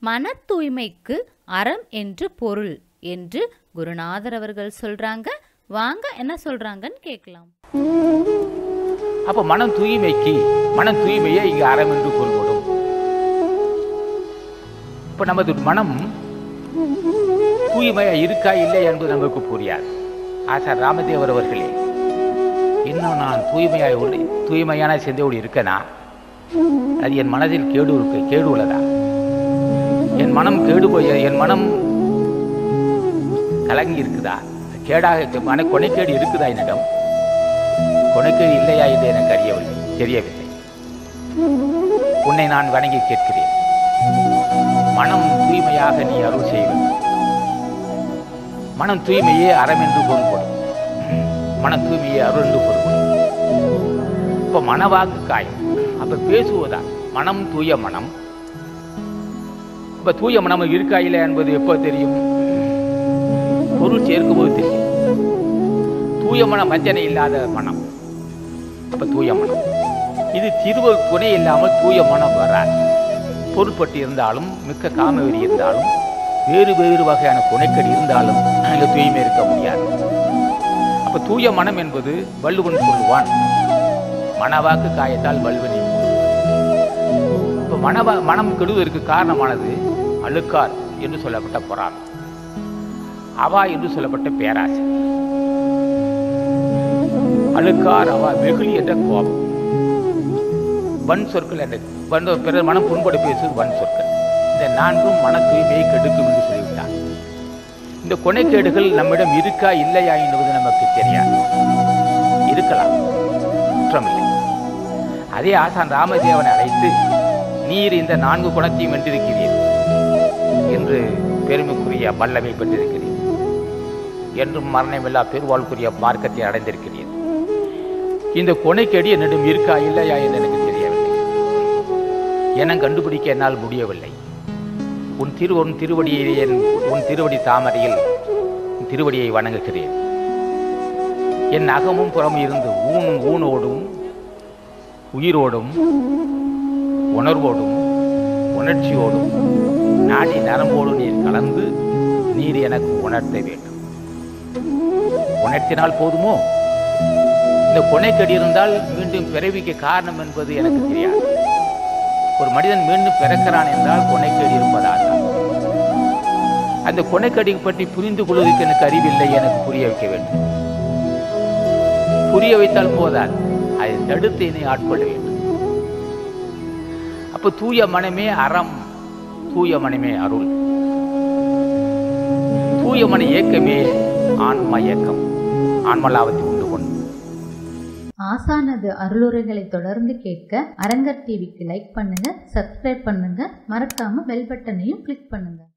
மன தூய்மைக்கு அறம் என்று பொருள் என்று குருநாதர் அவர்கள் சொல்றாங்க வாங்க என்ன சொல்றாங்கன்னு கேட்கலாம் அப்போ மனம் தூய்மைக்கு மனம் தூய்மையே இங்கு அறம் என்று பொருள்படும் இப்போ நமது மனம் தூய்மையா இருக்கா இல்லை என்பது நமக்கு புரியாது ஆசார் ராமதேவர் அவர்களே இன்னும் நான் தூய்மையாய் உள்ள தூய்மையான சிந்தையோடு இருக்கனா அது என் மனதில் கேடு இருக்கு கேடு உள்ளதா என் மனம் கேடு போய் என் மனம் கலங்கி இருக்குதா கேடாக மன கொனைக்கேடு இருக்குதா என்னிடம் கொனைக்கேடு இல்லையா என்று எனக்கு அறியவில்லை தெரியவில்லை உன்னை நான் வணங்கி கேட்கிறேன் மனம் தூய்மையாக நீ அருள் செய்வது மனம் தூய்மையே அறம் என்று பொருள்படும் மனம் தூய்மையே அருள் என்று பொருள்படும் இப்போ மனவாக்கு காயம் அப்ப பேசுவதா மனம் தூய மனம் இப்ப தூய மனம் இருக்கா இல்லை என்பது எப்போ தெரியும் பொருள் சேர்க்கும்போது தெரியும் தூய மனம் வஞ்சனை இல்லாத மனம் அப்ப தூய மனம் இது திருவ துணை இல்லாமல் தூய மனம் வராது பொருட்பட்டு இருந்தாலும் மிக்க காமவெறி இருந்தாலும் வேறு வேறு வகையான துணைக்கடி இருந்தாலும் அங்கே தூய்மை இருக்க முடியாது அப்ப தூய மனம் என்பது வள்ளுவன் சொல்லுவான் மனவாக்கு காயத்தால் வல்வனை இப்போ மனவா மனம் கெடுவதற்கு காரணமானது அழுக்கார் என்று சொல்லப்பட்ட பொறாமை அவா என்று சொல்லப்பட்ட பேராசை அழுக்கார் அவா வெகுளி என்ற கோபம் வன் சொற்கள் என்ற வன் பிறர் மனம் புண்படு பேசுவது வன் சொற்கள் இந்த நான்கும் மன தூய்மையை கெடுக்கும் என்று சொல்லிவிட்டார் இந்த கொனைக்கேடுகள் நம்மிடம் இருக்கா இல்லையா என்பது நமக்கு தெரியாது இருக்கலாம் குற்றமில்லை அதே ஆசான் ராமதேவனை அழைத்து நீர் இந்த நான்கு குணத்தையும் வென்றிருக்கிறீர் என்று பெருமைக்குரிய வல்லமை பெற்றிருக்கிறீர் என்றும் மரணமில்லா பெருவாழ்க்குரிய மார்க்கத்தை அடைந்திருக்கிறீர் இந்த கொனைக்கேடு என்னிடம் இருக்கா இல்லையா என்று எனக்கு தெரியவில்லை என கண்டுபிடிக்க என்னால் முடியவில்லை உன் திரு உன் திருவடியை என் உன் திருவடி தாமரையில் உன் திருவடியை வணங்குகிறேன் என் அகமும் புறமும் இருந்து ஊன் ஊனோடும் உயிரோடும் உணர்வோடும் உணர்ச்சியோடும் நாடி நரம்போடு நீர் கலந்து நீர் எனக்கு உணர்த்த வேண்டும் உணர்த்தினால் போதுமோ இந்த கொனைக்கடி இருந்தால் மீண்டும் பிறவிக்கு காரணம் என்பது எனக்கு தெரியாது ஒரு மனிதன் மீண்டும் பிறக்கிறான் என்றால் கொனைக்கடி இருப்பதால் தான் அந்த கொனைக்கடி பற்றி புரிந்து கொள்வதற்கு எனக்கு அறிவில்லை எனக்கு புரிய வைக்க வேண்டும் புரிய வைத்தால் போதால் அதை தடுத்து என்னை ஆட்கொள்ள வேண்டும் அப்ப தூய மனமே அறம் தூய மனமே அருள் தூய மன இயக்கமே ஆன்ம இயக்கம் ஆன்மலாவத்தை உண்டு கொண்டு ஆசானது அருளுரைகளை தொடர்ந்து கேட்க அரங்கர் டிவிக்கு லைக் பண்ணுங்க சப்ஸ்கிரைப் பண்ணுங்க மறக்காம பெல் பட்டனையும் கிளிக் பண்ணுங்க